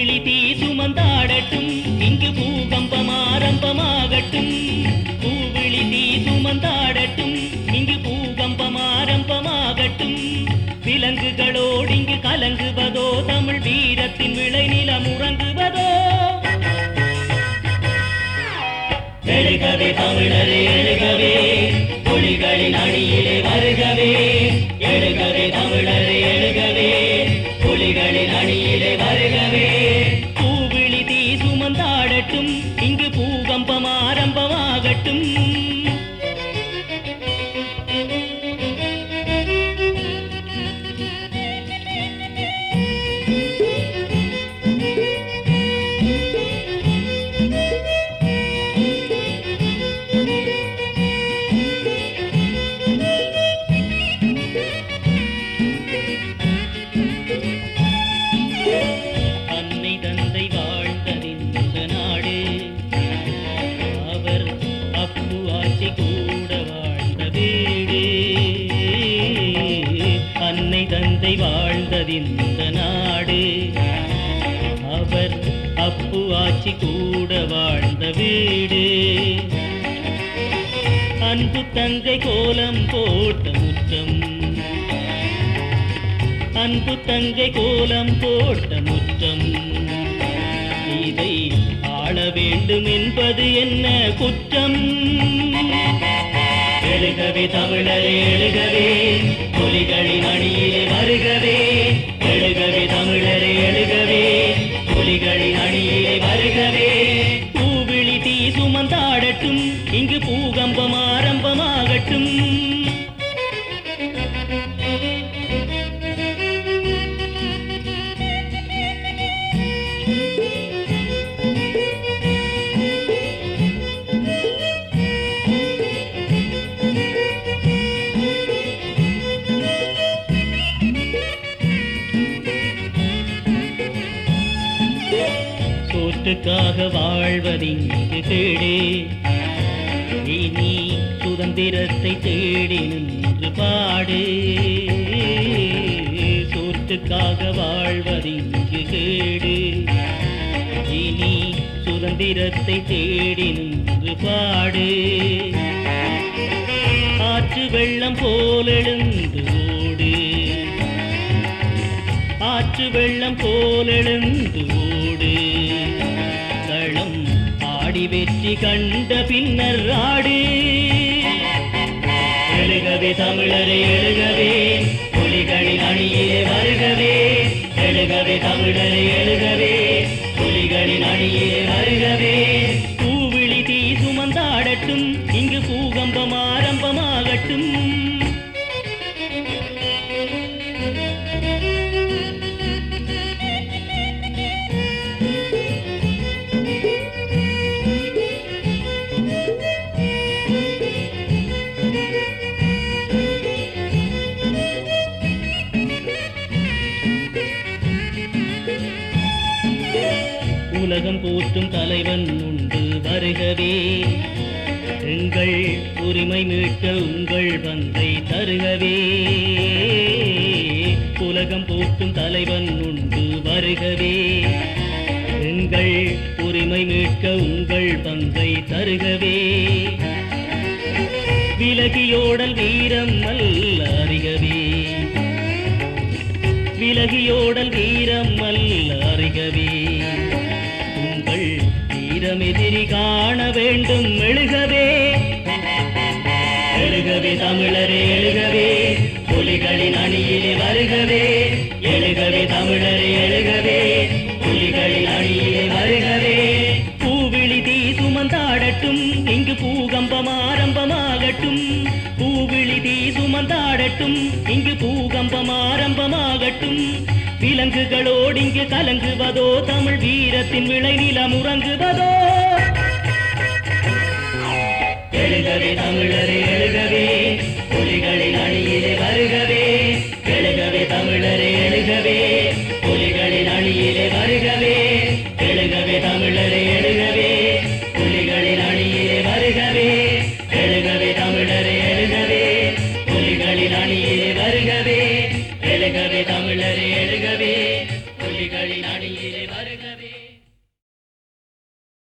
பூவிழி தீ சுமந்தாடட்டும் இங்கு பூகம்பம் ஆரம்பமாகட்டும் பூவிழி தீ சுமந்தாடட்டும் இங்கு பூகம்பம் ஆரம்பமாகட்டும் விலங்குகளோடு இங்கு கலங்குவதோ தமிழ் வீரத்தின் விளைநிலம் உறங்குவதோ எழுகவே தமிழரே எழுகவே புலிகளின் அணியிலே வருகவே எழுகவே தமிழரே எழுகவே புலிகளின் அணியிலே வருகவே பூவிழி தீ சுமந்தாடட்டும் இங்கு பூகம்பம் ஆரம்பமாகட்டும் அன்னை தந்தை வாழ்ந்ததிந்த நாடு அவர் அப்பு ஆட்சி கூட வாழ்ந்த வீடு அன்னை தந்தை வாழ்ந்ததிந்த நாடு அவர் அப்பு ஆட்சி கூட வாழ்ந்த வீடு அன்பு தங்கை கோலம் போட்ட முற்றம் அன்பு தங்கை கோலம் போட்ட முற்றம் இதை ஆள வேண்டும் என்பது என்ன குற்றம் எழுகவே தமிழரே எழுகவே புலிகளின் அணியிலே வருகவே எழுகவே தமிழரே எழுகவே புலிகளின் அணியிலே வருகவே பூவிழி தீ சுமந்தாடட்டும் இங்கு பூகம்பம் ஆரம்பமாகட்டும் சோற்றுக்காக வாழ்வதிங்கு கேடு இனி சுதந்திரத்தை தேடி நின்று பாடு சோற்றுக்காக வாழ்வதிங்கு கேடு இனி சுதந்திரத்தை தேடி நின்று பாடு ஆற்று வெள்ளம் போலெழுந்து ஓடு ஆற்று வெள்ளம் போலெழுந்து ஓடு களம் ஆடி வெற்றி கண்ட பின்னர் ஆடு எழுகவே தமிழரே எழுகவே புலிகளின் அணியிலே வருகவே எழுகவே தமிழரே எழுகவே புலிகளின் அணியிலே வருகவே பூவிழி தீ சுமந்தாடட்டும் இங்கு பூகம்பம் ஆரம்பமாகட்டும் உலகம் போற்றும் தலைவன் உண்டு வருகவே எங்கள் உரிமை மீட்க உங்கள் பங்கை தருகவே உலகம் போற்றும் தலைவன் உண்டு வருகவே எங்கள் உரிமை மீட்க உங்கள் பங்கை தருகவே விலகியோடல் வீரம் அல்ல அறிகவே விலகியோடல் வீரம் அல்ல அறிகவே உங்கள் வீரமெதிரி காண வேண்டும் எழுகவே எழுகவே தமிழரே எழுகவே புலிகளின் அணியிலே வருகவே எழுகவே தமிழரே எழுகவே புலிகளின் அணியிலே வருகவே பூவிழி தீ சுமந்தாடட்டும் இங்கு பூகம்பம் ஆரம்பமாகட்டும் பூவிழி தீ சுமந்தாடட்டும் இங்கு பூகம்பம் ஆரம்பமாகட்டும் விலங்குகளோடு இங்கு கலங்குவதோ தமிழ் வீரத்தின் விளைநிலம் உறங்குவதோ எழுகவே தமிழரே எழுகவே புலிகளின் அணியிலே வருகவே எழுகவே தமிழரே எழுகவே புலிகளின் அணியிலே வருகவே எழுகவே தமிழரே எழுகவே புலிகளின் அணியிலே வருகவே எழுகவே தமிழரே எழுகவே புலிகளின் அணியிலே வருகவே எழுகவே தமிழரே எழுகவே புலிகளின் அணியிலே